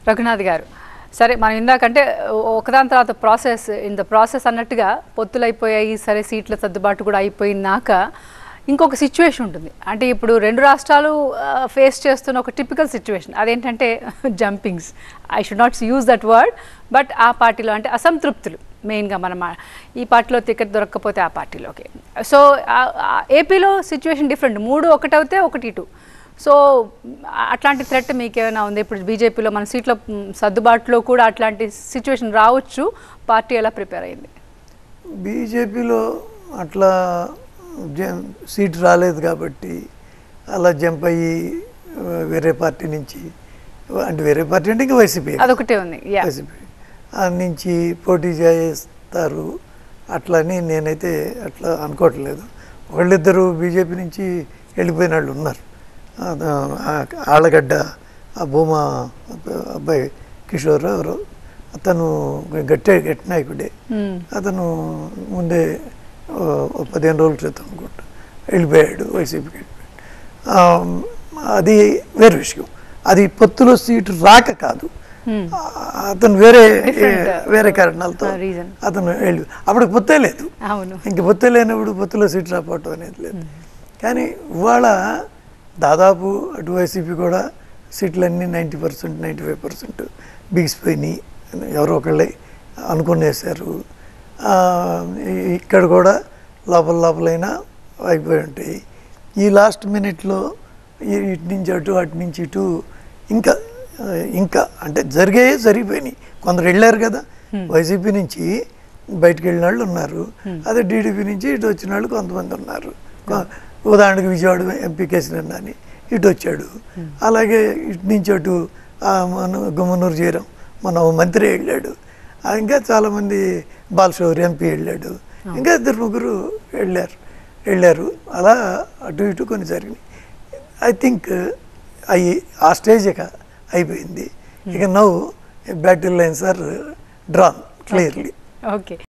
రఘునాథ్ గారు సరే మనం ఇందాకంటే ఒకదాని తర్వాత ప్రాసెస్ ఇన్ ద ప్రాసెస్ అన్నట్టుగా పొత్తులు అయిపోయాయి సరే సీట్ల సర్దుబాటు కూడా అయిపోయినాక ఇంకొక సిచ్యువేషన్ ఉంటుంది అంటే ఇప్పుడు రెండు రాష్ట్రాలు ఫేస్ చేస్తున్న ఒక టిపికల్ సిచ్యువేషన్ అదేంటంటే jumpings I should not use that word but ఆ పార్టీలో అంటే అసంతృప్తులు మెయిన్గా మనం ఆ- ఈ పార్టీలో టికెట్ దొరకకపోతే ఆ పార్టీలోకి సో ఏపీలో సిచ్యువేషన్ డిఫరెంట్ మూడు ఒకటవుతే ఒకటి ఇటు సో అట్లాంటి థ్రెట్ మీకేమైనా ఉంది ఇప్పుడు బీజేపీలో మన సీట్ల మ్, సర్దుబాటులో కూడా అట్లాంటి సిచ్యువేషన్ రావచ్చు పార్టీ ఎలా ప్రిపేర్ అయింది బీజేపీలో అట్లా జం- సీట్ రాలేదు కాబట్టి అలా జంప్ అయ్యి ఆ, వేరే పార్టీ నుంచి అంటే వేరే పార్టీ అంటే ఇంకా వైసీపీ అదొకటే ఉంది యా వైసీపీ ఆ నుంచి పోటీ చేస్తారు అట్లని నేనైతే అట్లా అనుకోవట్లేదు ఒకళ్ళిద్దరు బీజేపీ నుంచి వెళ్ళిపోయిన వాళ్ళు ఉన్నారు ఆ, ఆ, ఆళ్ళగడ్డ ఆ భూమా అబ్బాయి కిషోర్ ఎవరు అతను గట్టి గట్టి నాయకుడే మ్మ్. అతను ముందే ఓ, ఓ పదిహేను రోజుల క్రితం అనుకుంటా వెళ్ళిపోయాడు వైసీపీకి వెళ్ళిపోయాడు ఆ, అది వేరే విషయం అది పొత్తులో సీటు రాక కాదు Hmm. ఆ, అతను వేరే Different, uh, వేరే కారణాలతో uh, reason. అతను వెళ్ళి అప్పుడు పొత్తే లేదు అవును ఇంక పొత్తే లేనప్పుడు పొత్తులో సీట్ రాకపోవటం అనేది లేదు కానీ ఇవాళ దాదాపు అటు వైసీపీ కూడా సీట్లన్నీ ninety percent ninety five percent బిగిసిపోయినాయి ఎవరో ఒకళ్ళే అనుకునేసారు ఆ, ఈ- ఇక్కడ కూడా లోపల లోపలైనా అయిపోయి ఉంటాయి ఈ లాస్ట్ మినిట్లో ఈ- ఇటు నుంచి అటు అటు నుంచి ఇటు ఇంకా ఆ, ఇంకా అంటే జరిగే జరిగిపోయినాయి కొందరు వెళ్ళారు కదా వైసీపీ నుంచి బయటకు వెళ్ళిన వాళ్ళు ఉన్నారు అదే టీడీపీ నుంచి ఇటు వచ్చిన వాళ్ళు కొంతమంది ఉన్నారు కొ- ఉదాహరణకు విజయవాడ ఎంపీ కేసీఆర్ అని ఇటు వచ్చాడు అలాగే ఇటు నుంచి అటు ఆ, మన గుమ్మనూరు జయరాం మన ఓ మంత్రి వెళ్ళాడు ఆ, ఇంకా చాలామంది బాలశౌరి ఎంపీ వెళ్ళాడు ఇంకా ఇద్దరు ముగ్గురు వెళ్ళారు వెళ్ళారు అలా అటు ఇటు కొన్ని జరిగినాయి ఐ థింక్ అవి ఆ స్టేజ్ ఇక అయిపోయింది ఇక నవ్వు battle lines are drawn clearly okay